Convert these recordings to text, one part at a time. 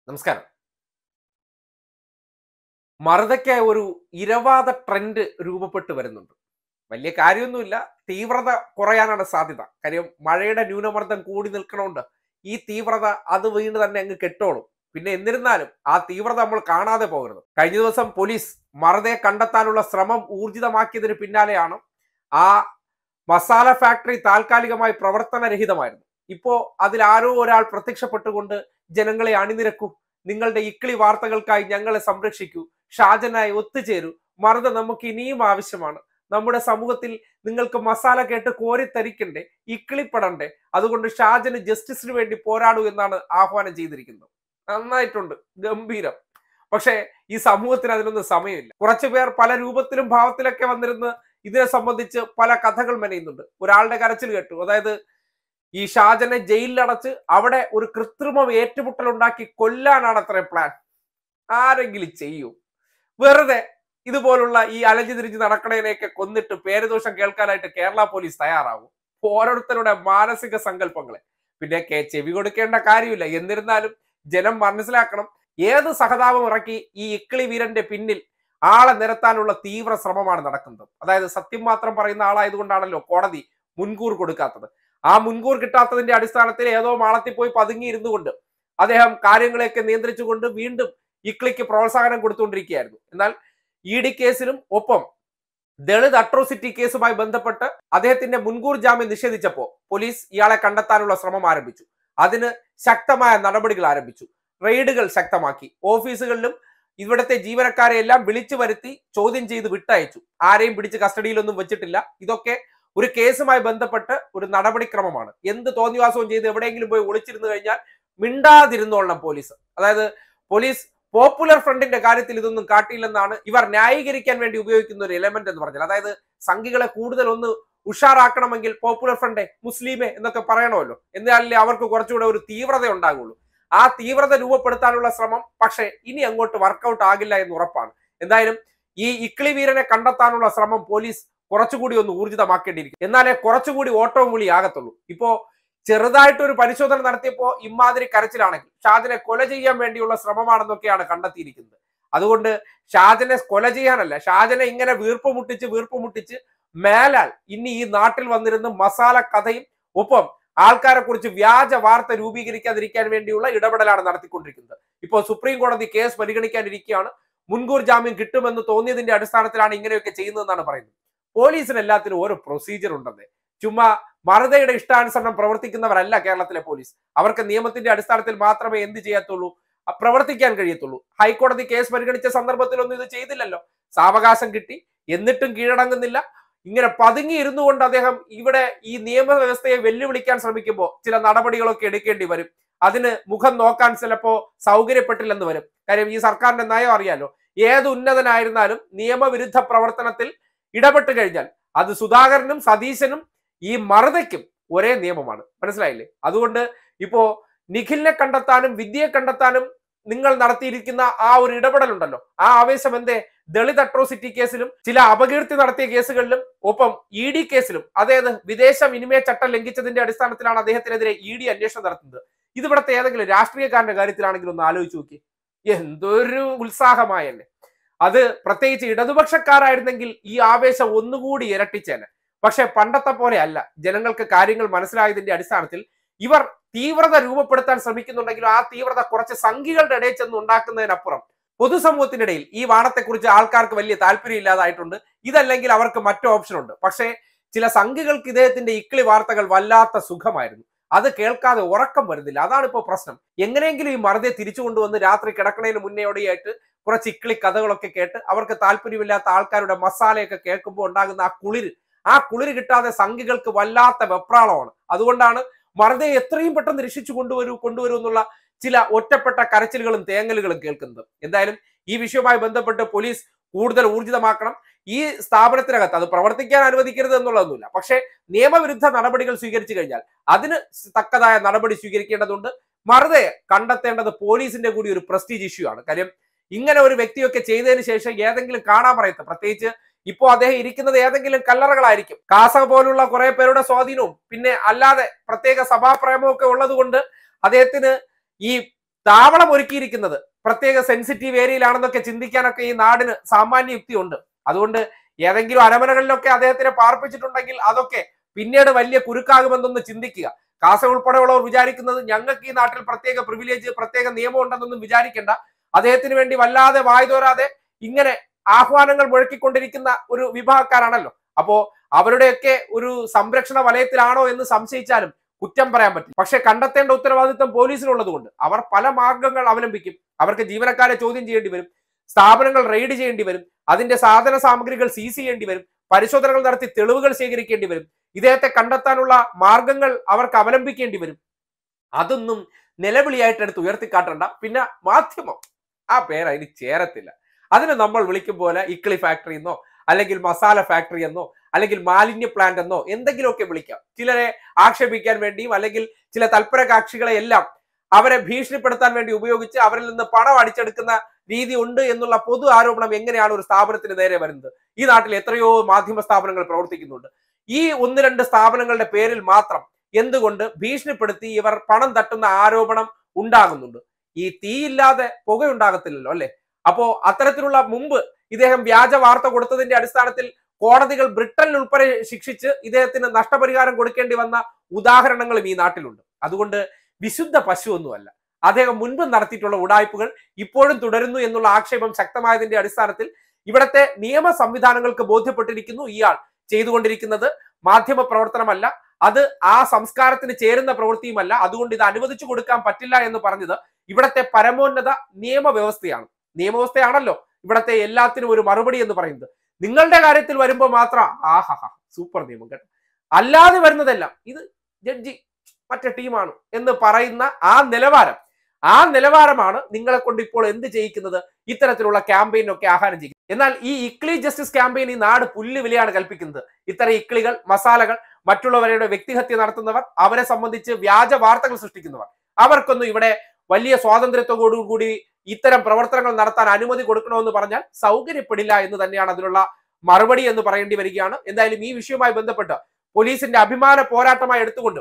നമസ്കാരം മറുതയ്ക്ക് ഒരു ഇരവാദ ട്രെൻഡ് രൂപപ്പെട്ട് വരുന്നുണ്ട് വലിയ കാര്യമൊന്നുമില്ല തീവ്രത കുറയാനാണ് സാധ്യത കാര്യം മഴയുടെ ന്യൂനമർദ്ദം കൂടി നിൽക്കണോണ്ട് ഈ തീവ്രത അത് വീണ്ടും തന്നെ അങ്ങ് കെട്ടോളും പിന്നെ എന്നിരുന്നാലും ആ തീവ്രത നമ്മൾ കാണാതെ പോകരുത് കഴിഞ്ഞ ദിവസം പോലീസ് മറുതയെ കണ്ടെത്താനുള്ള ശ്രമം ഊർജിതമാക്കിയതിന് പിന്നാലെയാണ് ആ മസാല ഫാക്ടറി താൽക്കാലികമായി പ്രവർത്തനരഹിതമായിരുന്നു ഇപ്പോ അതിൽ ആരോ ഒരാൾ പ്രത്യക്ഷപ്പെട്ടുകൊണ്ട് ജനങ്ങളെ അണിനിരക്കൂ നിങ്ങളുടെ ഇക്കിളി വാർത്തകൾക്കായി ഞങ്ങളെ സംരക്ഷിക്കൂ ഷാജനായി ഒത്തുചേരൂ മറുത നമുക്ക് ഇനിയും ആവശ്യമാണ് നമ്മുടെ സമൂഹത്തിൽ നിങ്ങൾക്ക് മസാല കേട്ട് കോരിത്തരിക്കണ്ടേ ഇക്കിളിപ്പെടണ്ടേ അതുകൊണ്ട് ഷാജന് ജസ്റ്റിസിന് വേണ്ടി പോരാടൂ എന്നാണ് ആഹ്വാനം ചെയ്തിരിക്കുന്നത് നന്നായിട്ടുണ്ട് ഗംഭീരം പക്ഷേ ഈ സമൂഹത്തിന് അതിനൊന്നും സമയമില്ല കുറച്ചു പേർ പല രൂപത്തിലും ഭാവത്തിലൊക്കെ വന്നിരുന്ന് ഇതിനെ സംബന്ധിച്ച് പല കഥകൾ മെനയുന്നുണ്ട് ഒരാളുടെ കരച്ചിൽ കേട്ടു അതായത് ഈ ഷാജനെ ജയിലിലടച്ച് അവിടെ ഒരു കൃത്രിമം ഏറ്റുമുട്ടൽ ഉണ്ടാക്കി കൊല്ലാനാണ് അത്ര പ്ലാൻ ആരെങ്കിലും ചെയ്യൂ വെറുതെ ഇതുപോലുള്ള ഈ അലഞ്ഞു തിരിഞ്ഞ് നടക്കണേനെയൊക്കെ കൊന്നിട്ട് പേരുദോഷം കേൾക്കാനായിട്ട് കേരള പോലീസ് തയ്യാറാവും ഓരോരുത്തരുടെ മാനസിക സങ്കല്പങ്ങളെ പിന്നെ കെ- ചെവി കൊടുക്കേണ്ട കാര്യമില്ല എന്നിരുന്നാലും ജനം മനസ്സിലാക്കണം ഏത് സഹതാപം ഇറക്കി ഈ ഇക്കിളി വീരന്റെ പിന്നിൽ ആളെ നിരത്താനുള്ള തീവ്ര ശ്രമമാണ് നടക്കുന്നത് അതായത് സത്യം മാത്രം പറയുന്ന ആളായതുകൊണ്ടാണല്ലോ കോടതി മുൻകൂർ കൊടുക്കാത്തത് ആ മുൻകൂർ കിട്ടാത്തതിന്റെ അടിസ്ഥാനത്തിൽ ഏതോ മാളത്തിൽ പോയി പതുങ്ങിയിരുന്നു കൊണ്ട് അദ്ദേഹം കാര്യങ്ങളെയൊക്കെ നിയന്ത്രിച്ചുകൊണ്ട് വീണ്ടും ഇക്ലിക്ക് പ്രോത്സാഹനം കൊടുത്തുകൊണ്ടിരിക്കുകയായിരുന്നു എന്നാൽ ഇ ഡി കേസിലും ഒപ്പം ദളിത് അട്രോസിറ്റി കേസുമായി ബന്ധപ്പെട്ട് അദ്ദേഹത്തിന്റെ മുൻകൂർ ജാമ്യം നിഷേധിച്ചപ്പോൾ പോലീസ് ഇയാളെ കണ്ടെത്താനുള്ള ശ്രമം ആരംഭിച്ചു അതിന് ശക്തമായ നടപടികൾ ആരംഭിച്ചു റെയ്ഡുകൾ ശക്തമാക്കി ഓഫീസുകളിലും ഇവിടുത്തെ ജീവനക്കാരെ എല്ലാം വിളിച്ചു വരുത്തി ചോദ്യം ചെയ്ത് വിട്ടയച്ചു ആരെയും പിടിച്ച് കസ്റ്റഡിയിലൊന്നും വെച്ചിട്ടില്ല ഇതൊക്കെ ഒരു കേസുമായി ബന്ധപ്പെട്ട് ഒരു നടപടിക്രമമാണ് എന്ത് തോന്നിവാസവും ചെയ്ത് എവിടെയെങ്കിലും പോയി ഒളിച്ചിരുന്നു കഴിഞ്ഞാൽ മിണ്ടാതിരുന്നോളണം പോലീസ് അതായത് പോലീസ് പോപ്പുലർ ഫ്രണ്ടിന്റെ കാര്യത്തിൽ ഇതൊന്നും കാട്ടിയില്ലെന്നാണ് ഇവർ ന്യായീകരിക്കാൻ വേണ്ടി ഉപയോഗിക്കുന്ന ഒരു എലമെന്റ് എന്ന് പറഞ്ഞാൽ അതായത് സംഘികളെ കൂടുതൽ ഒന്ന് ഉഷാറാക്കണമെങ്കിൽ പോപ്പുലർ ഫ്രണ്ടേ മുസ്ലിമേ എന്നൊക്കെ പറയണമല്ലോ എന്നാലല്ലേ അവർക്ക് കുറച്ചുകൂടെ ഒരു തീവ്രത ഉണ്ടാകുള്ളൂ ആ തീവ്രത രൂപപ്പെടുത്താനുള്ള ശ്രമം പക്ഷേ ഇനി അങ്ങോട്ട് വർക്കൗട്ട് ആകില്ല എന്ന് ഉറപ്പാണ് എന്തായാലും ഈ ഇക്ലി വീരനെ കണ്ടെത്താനുള്ള ശ്രമം പോലീസ് കുറച്ചുകൂടി ഒന്ന് ഊർജിതമാക്കേണ്ടിയിരിക്കും എന്നാലേ കുറച്ചുകൂടി ഓട്ടവും വിളി ആകത്തുള്ളൂ ഇപ്പോ ചെറുതായിട്ട് ഒരു പരിശോധന നടത്തിയപ്പോ ഇമാതിരി കരച്ചിലാണെങ്കിൽ ഷാജിനെ കൊല ചെയ്യാൻ വേണ്ടിയുള്ള ശ്രമമാണെന്നൊക്കെയാണ് കണ്ടെത്തിയിരിക്കുന്നത് അതുകൊണ്ട് ഷാജനെ കൊല ചെയ്യാനല്ല ഷാജനെ ഇങ്ങനെ വീർപ്പ് മുട്ടിച്ച് വീർപ്പ് മുട്ടിച്ച് മേലാൽ ഇനി ഈ നാട്ടിൽ വന്നിരുന്ന് മസാല കഥയും ഒപ്പം ആൾക്കാരെ കുറിച്ച് വ്യാജ വാർത്ത രൂപീകരിക്കാതിരിക്കാൻ വേണ്ടിയുള്ള ഇടപെടലാണ് നടത്തിക്കൊണ്ടിരിക്കുന്നത് ഇപ്പോൾ സുപ്രീം കോടതി കേസ് പരിഗണിക്കാനിരിക്കുകയാണ് മുൻകൂർ ജാമ്യം കിട്ടുമെന്ന് തോന്നിയതിന്റെ അടിസ്ഥാനത്തിലാണ് ഇങ്ങനെയൊക്കെ ചെയ്യുന്നതെന്നാണ് പറയുന്നത് പോലീസിന് എല്ലാത്തിനും ഓരോ പ്രൊസീജിയർ ഉണ്ടെന്നേ ചുമ്മാ മറുതയുടെ ഇഷ്ടാനുസരണം പ്രവർത്തിക്കുന്നവരല്ല കേരളത്തിലെ പോലീസ് അവർക്ക് നിയമത്തിന്റെ അടിസ്ഥാനത്തിൽ മാത്രമേ എന്ത് ചെയ്യത്തുള്ളൂ അ- പ്രവർത്തിക്കാൻ കഴിയത്തുള്ളൂ ഹൈക്കോടതി കേസ് പരിഗണിച്ച സന്ദർഭത്തിലൊന്നും ഇത് ചെയ്തില്ലല്ലോ സാവകാശം കിട്ടി എന്നിട്ടും കീഴടങ്ങുന്നില്ല ഇങ്ങനെ പതുങ്ങി ഇരുന്നു കൊണ്ട് അദ്ദേഹം ഇവിടെ ഈ നിയമവ്യവസ്ഥയെ വെല്ലുവിളിക്കാൻ ശ്രമിക്കുമ്പോൾ ചില നടപടികളൊക്കെ എടുക്കേണ്ടി വരും അതിന് മുഖം നോക്കാൻ ചിലപ്പോ സൗകര്യപ്പെട്ടില്ലെന്ന് വരും കാര്യം ഈ സർക്കാരിന്റെ നയം അറിയാലോ ഏത് ഉന്നതനായിരുന്നാലും നിയമവിരുദ്ധ പ്രവർത്തനത്തിൽ ഇടപെട്ട് കഴിഞ്ഞാൽ അത് സുധാകരനും സതീശനും ഈ മറുതയ്ക്കും ഒരേ നിയമമാണ് മനസ്സിലായില്ലേ അതുകൊണ്ട് ഇപ്പോ നിഖിലിനെ കണ്ടെത്താനും വിദ്യയെ കണ്ടെത്താനും നിങ്ങൾ നടത്തിയിരിക്കുന്ന ആ ഒരു ഇടപെടലുണ്ടല്ലോ ആ ആവേശം എന്തേ ദളിത് അട്രോസിറ്റി കേസിലും ചില അപകീർത്തി നടത്തിയ കേസുകളിലും ഒപ്പം ഇ ഡി കേസിലും അതായത് വിദേശ വിനിമയ ചട്ടം ലംഘിച്ചതിന്റെ അടിസ്ഥാനത്തിലാണ് അദ്ദേഹത്തിനെതിരെ ഇ ഡി അന്വേഷണം നടത്തുന്നത് ഇത് ഇവിടുത്തെ ഏതെങ്കിലും രാഷ്ട്രീയക്കാരന്റെ കാര്യത്തിലാണെങ്കിലും ഒന്ന് ആലോചിച്ച് നോക്കി എന്തൊരു ഉത്സാഹമായല്ലേ അത് പ്രത്യേകിച്ച് ഇടതുപക്ഷക്കാരായിരുന്നെങ്കിൽ ഈ ആവേശം ഒന്നുകൂടി ഇരട്ടിച്ചേനെ പക്ഷെ പണ്ടത്തെ പോലെ അല്ല ജനങ്ങൾക്ക് കാര്യങ്ങൾ മനസ്സിലായതിന്റെ അടിസ്ഥാനത്തിൽ ഇവർ തീവ്രത രൂപപ്പെടുത്താൻ ശ്രമിക്കുന്നുണ്ടെങ്കിലും ആ തീവ്രത കുറച്ച് സംഘികളുടെ ഇടയിൽ ചെന്ന് ഉണ്ടാക്കുന്നതിനപ്പുറം പൊതുസമൂഹത്തിന്റെ ഇടയിൽ ഈ വാണത്തെക്കുറിച്ച് ആൾക്കാർക്ക് വലിയ താല്പര്യമില്ലാതായിട്ടുണ്ട് ഇതല്ലെങ്കിൽ അവർക്ക് മറ്റു ഓപ്ഷൻ ഉണ്ട് പക്ഷേ ചില സംഘികൾക്ക് ഇദ്ദേഹത്തിന്റെ ഇക്കിളി വാർത്തകൾ വല്ലാത്ത സുഖമായിരുന്നു അത് കേൾക്കാതെ ഉറക്കം വരുന്നില്ല അതാണ് ഇപ്പോൾ പ്രശ്നം എങ്ങനെയെങ്കിലും ഈ മറുതെ തിരിച്ചു കൊണ്ടുവന്ന് രാത്രി കിടക്കണതിന് മുന്നേയോടെയായിട്ട് കുറച്ച് ഇക്കിളി കഥകളൊക്കെ കേട്ട് അവർക്ക് താല്പര്യമില്ലാത്ത ആൾക്കാരുടെ മസാലയൊക്കെ കേൾക്കുമ്പോൾ ഉണ്ടാകുന്ന ആ കുളിര് ആ കുളിര് കിട്ടാതെ സംഘികൾക്ക് വല്ലാത്ത വെപ്രാളമാണ് അതുകൊണ്ടാണ് മറുതെ എത്രയും പെട്ടെന്ന് രക്ഷിച്ചു കൊണ്ടുവരൂ കൊണ്ടുവരൂ എന്നുള്ള ചില ഒറ്റപ്പെട്ട കരച്ചിലുകളും തേങ്ങലുകളും കേൾക്കുന്നത് എന്തായാലും ഈ വിഷയവുമായി ബന്ധപ്പെട്ട് പോലീസ് കൂടുതൽ ഊർജിതമാക്കണം ഈ സ്ഥാപനത്തിനകത്ത് അത് പ്രവർത്തിക്കാൻ അനുവദിക്കരുത് എന്നുള്ളതൊന്നുമില്ല പക്ഷേ നിയമവിരുദ്ധ നടപടികൾ സ്വീകരിച്ചു കഴിഞ്ഞാൽ അതിന് തക്കതായ നടപടി സ്വീകരിക്കേണ്ടതുണ്ട് മറുതെ കണ്ടെത്തേണ്ടത് പോലീസിന്റെ കൂടി ഒരു പ്രസ്റ്റീജ് ഇഷ്യൂ ആണ് കാര്യം ഇങ്ങനെ ഒരു വ്യക്തിയൊക്കെ ചെയ്തതിന് ശേഷം ഏതെങ്കിലും കാണാൻ പറയത്ത് പ്രത്യേകിച്ച് ഇപ്പോ അദ്ദേഹം ഇരിക്കുന്നത് ഏതെങ്കിലും കല്ലറകളായിരിക്കും കാസ പോലുള്ള കുറെ പേരുടെ സ്വാധീനവും പിന്നെ അല്ലാതെ പ്രത്യേക സഭാപ്രേമവും ഒക്കെ ഉള്ളത് കൊണ്ട് അദ്ദേഹത്തിന് ഈ താവളം ഒരുക്കിയിരിക്കുന്നത് പ്രത്യേക സെൻസിറ്റീവ് ഏരിയയിലാണെന്നൊക്കെ ചിന്തിക്കാനൊക്കെ ഈ നാടിന് സാമാന്യ യുക്തിയുണ്ട് അതുകൊണ്ട് ഏതെങ്കിലും അരമനകളിലൊക്കെ അദ്ദേഹത്തിനെ പാർപ്പിച്ചിട്ടുണ്ടെങ്കിൽ അതൊക്കെ പിന്നീട് വലിയ കുരുക്കാകുമെന്നൊന്ന് ചിന്തിക്കുക കാസർഗോഡ് ഉൾപ്പെടെയുള്ളവർ വിചാരിക്കുന്നത് ഞങ്ങൾക്ക് ഈ നാട്ടിൽ പ്രത്യേക പ്രിവിലേജ് പ്രത്യേക നിയമം ഉണ്ടെന്നൊന്നും വിചാരിക്കേണ്ട അദ്ദേഹത്തിന് വേണ്ടി വല്ലാതെ വായ്തോരാതെ ഇങ്ങനെ ആഹ്വാനങ്ങൾ മുഴക്കിക്കൊണ്ടിരിക്കുന്ന ഒരു വിഭാഗക്കാരാണല്ലോ അപ്പോ അവരുടെയൊക്കെ ഒരു സംരക്ഷണ വലയത്തിലാണോ എന്ന് സംശയിച്ചാലും കുറ്റം പറയാൻ പറ്റും പക്ഷെ കണ്ടെത്തേണ്ട ഉത്തരവാദിത്വം പോലീസിനുള്ളത് കൊണ്ട് അവർ പല മാർഗങ്ങൾ അവലംബിക്കും അവർക്ക് ജീവനക്കാരെ ചോദ്യം ചെയ്യേണ്ടി വരും സ്ഥാപനങ്ങൾ റെയ്ഡ് ചെയ്യേണ്ടി വരും അതിന്റെ സാധന സാമഗ്രികൾ സീസ് ചെയ്യേണ്ടി വരും പരിശോധനകൾ നടത്തി തെളിവുകൾ ശേഖരിക്കേണ്ടി വരും ഇദ്ദേഹത്തെ കണ്ടെത്താനുള്ള മാർഗങ്ങൾ അവർക്ക് അവലംബിക്കേണ്ടി വരും അതൊന്നും നിലവിളിയായിട്ട് എടുത്ത് ഉയർത്തിക്കാട്ടണ്ട പിന്നെ മാധ്യമം ആ പേര് അതിന് ചേരത്തില്ല അതിന് നമ്മൾ വിളിക്കും പോലെ ഇക്ലി ഫാക്ടറി എന്നോ അല്ലെങ്കിൽ മസാല ഫാക്ടറി എന്നോ അല്ലെങ്കിൽ മാലിന്യ പ്ലാന്റ് എന്നോ എന്തെങ്കിലുമൊക്കെ വിളിക്കാം ചിലരെ ആക്ഷേപിക്കാൻ വേണ്ടിയും അല്ലെങ്കിൽ ചില തൽപര കക്ഷികളെ എല്ലാം അവരെ ഭീഷണിപ്പെടുത്താൻ വേണ്ടി ഉപയോഗിച്ച് അവരിൽ നിന്ന് പണം അടിച്ചെടുക്കുന്ന രീതി ഉണ്ട് എന്നുള്ള പൊതു ആരോപണം എങ്ങനെയാണ് ഒരു സ്ഥാപനത്തിന് നേരെ വരുന്നത് ഈ നാട്ടിൽ എത്രയോ മാധ്യമ സ്ഥാപനങ്ങൾ പ്രവർത്തിക്കുന്നുണ്ട് ഈ ഒന്ന് രണ്ട് സ്ഥാപനങ്ങളുടെ പേരിൽ മാത്രം എന്തുകൊണ്ട് ഭീഷണിപ്പെടുത്തി ഇവർ പണം തട്ടുന്ന ആരോപണം ഉണ്ടാകുന്നുണ്ട് ഈ തീയില്ലാതെ പുകയുണ്ടാകത്തില്ലല്ലോ അല്ലെ അപ്പോ അത്തരത്തിലുള്ള മുമ്പ് ഇദ്ദേഹം വ്യാജ വാർത്ത കൊടുത്തതിന്റെ അടിസ്ഥാനത്തിൽ കോടതികൾ ബ്രിട്ടനിൽ ഉൾപ്പെടെ ശിക്ഷിച്ച് ഇദ്ദേഹത്തിന് നഷ്ടപരിഹാരം കൊടുക്കേണ്ടി വന്ന ഉദാഹരണങ്ങളും ഈ നാട്ടിലുണ്ട് അതുകൊണ്ട് വിശുദ്ധ പശുവൊന്നുമല്ല അദ്ദേഹം മുൻപ് നടത്തിയിട്ടുള്ള ഉടായ്പകൾ ഇപ്പോഴും തുടരുന്നു എന്നുള്ള ആക്ഷേപം ശക്തമായതിന്റെ അടിസ്ഥാനത്തിൽ ഇവിടത്തെ നിയമ സംവിധാനങ്ങൾക്ക് ബോധ്യപ്പെട്ടിരിക്കുന്നു ഇയാൾ ചെയ്തുകൊണ്ടിരിക്കുന്നത് മാധ്യമ പ്രവർത്തനമല്ല അത് ആ സംസ്കാരത്തിന് ചേരുന്ന പ്രവൃത്തിയുമല്ല അതുകൊണ്ട് ഇത് അനുവദിച്ചു കൊടുക്കാൻ പറ്റില്ല എന്ന് പറഞ്ഞത് ഇവിടത്തെ പരമോന്നത നിയമവ്യവസ്ഥയാണ് നിയമവ്യവസ്ഥയാണല്ലോ ഇവിടത്തെ എല്ലാത്തിനും ഒരു മറുപടി എന്ന് പറയുന്നത് നിങ്ങളുടെ കാര്യത്തിൽ വരുമ്പോൾ മാത്രം ആഹാ സൂപ്പർ നിയമം കേട്ടോ അല്ലാതെ വരുന്നതെല്ലാം ഇത് ജഡ്ജി മറ്റേ ടീമാണ് എന്ന് പറയുന്ന ആ നിലവാരം ആ നിലവാരമാണ് നിങ്ങളെ കൊണ്ട് ഇപ്പോൾ എന്ത് ചെയ്യിക്കുന്നത് ഇത്തരത്തിലുള്ള ക്യാമ്പയിനൊക്കെ ആഹ്വാനം ചെയ്യും എന്നാൽ ഈ ഇക്ലി ജസ്റ്റിസ് ക്യാമ്പയിൻ ഈ നാട് പുല്ല് വിലയാണ് കൽപ്പിക്കുന്നത് ഇത്തരം ഇക്ലികൾ മസാലകൾ മറ്റുള്ളവരുടെ വ്യക്തിഹത്യ നടത്തുന്നവർ അവരെ സംബന്ധിച്ച് വ്യാജ വാർത്തകൾ സൃഷ്ടിക്കുന്നവർ അവർക്കൊന്നും ഇവിടെ വലിയ സ്വാതന്ത്ര്യത്തോടുകൂടി ഇത്തരം പ്രവർത്തനങ്ങൾ നടത്താൻ അനുമതി കൊടുക്കണമെന്ന് പറഞ്ഞാൽ സൗകര്യപ്പെടില്ല എന്ന് തന്നെയാണ് അതിനുള്ള മറുപടി എന്ന് പറയേണ്ടി വരികയാണ് എന്തായാലും ഈ വിഷയവുമായി ബന്ധപ്പെട്ട് പോലീസിന്റെ അഭിമാന പോരാട്ടമായി എടുത്തുകൊണ്ട്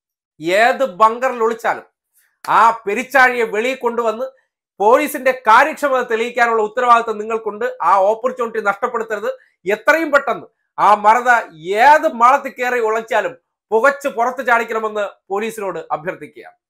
ഏത് ബങ്കറിൽ ഒളിച്ചാലും ആ പെരിച്ചാഴിയെ വെളിയിൽ കൊണ്ടുവന്ന് പോലീസിന്റെ കാര്യക്ഷമത തെളിയിക്കാനുള്ള ഉത്തരവാദിത്തം നിങ്ങൾക്കുണ്ട് ആ ഓപ്പർച്യൂണിറ്റി നഷ്ടപ്പെടുത്തരുത് എത്രയും പെട്ടെന്ന് ആ മറത ഏത് മാളത്തിൽ കയറി ഉളച്ചാലും പുകച്ച് പുറത്ത് ചാടിക്കണമെന്ന് പോലീസിനോട് അഭ്യർത്ഥിക്കുകയാണ്